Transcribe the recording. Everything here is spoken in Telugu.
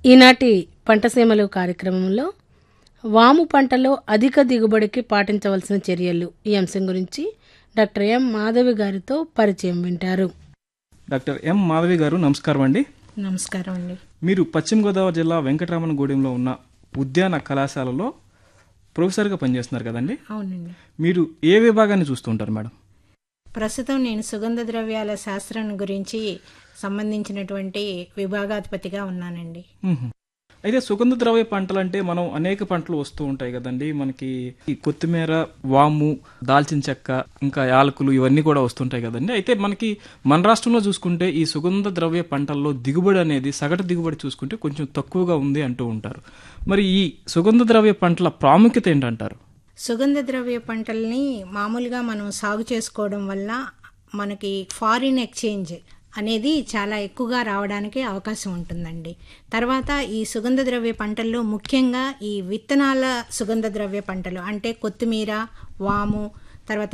ఈనాటి పంటసీమలు కార్యక్రమంలో వాము పంటలో అధిక దిగుబడికి పాటించవలసిన చర్యలు ఈ అంశం గురించి డాక్టర్ ఎం మాధవి గారితో పరిచయం వింటారు డాక్టర్ ఎం మాధవి గారు నమస్కారం అండి నమస్కారం అండి మీరు పశ్చిమ గోదావరి జిల్లా వెంకటరామనగూడెంలో ఉన్న ఉద్యాన కళాశాలలో ప్రొఫెసర్గా పనిచేస్తున్నారు కదండి అవునండి మీరు ఏ విభాగాన్ని చూస్తూ ఉంటారు మేడం ప్రస్తుతం నేను సుగంధ ద్రవ్యాల శాస్త్రం గురించి సంబంధించినటువంటి విభాగాధిపతిగా ఉన్నానండి మ్మ్. అయితే సుగంధ ద్రవ్య పంటలు అంటే మనం అనేక పంటలు వస్తూ ఉంటాయి కదండి మనకి ఈ కొత్తిమీర వాము దాల్చిన చెక్క ఇంకా యాలకులు ఇవన్నీ కూడా వస్తుంటాయి కదండి అయితే మనకి మన రాష్ట్రంలో చూసుకుంటే ఈ సుగంధ ద్రవ్య పంటల్లో దిగుబడి అనేది సగటు దిగుబడి చూసుకుంటే కొంచెం తక్కువగా ఉంది అంటూ ఉంటారు మరి ఈ సుగంధ ద్రవ్య పంటల ప్రాముఖ్యత ఏంటంటారు సుగంధ ద్రవ్య పంటల్ని మామూలుగా మనం సాగు చేసుకోవడం వల్ల మనకి ఫారిన్ ఎక్స్చేంజ్ అనేది చాలా ఎక్కువగా రావడానికి అవకాశం ఉంటుందండి తర్వాత ఈ సుగంధ ద్రవ్య పంటల్లో ముఖ్యంగా ఈ విత్తనాల సుగంధ ద్రవ్య పంటలు అంటే కొత్తిమీర వాము తర్వాత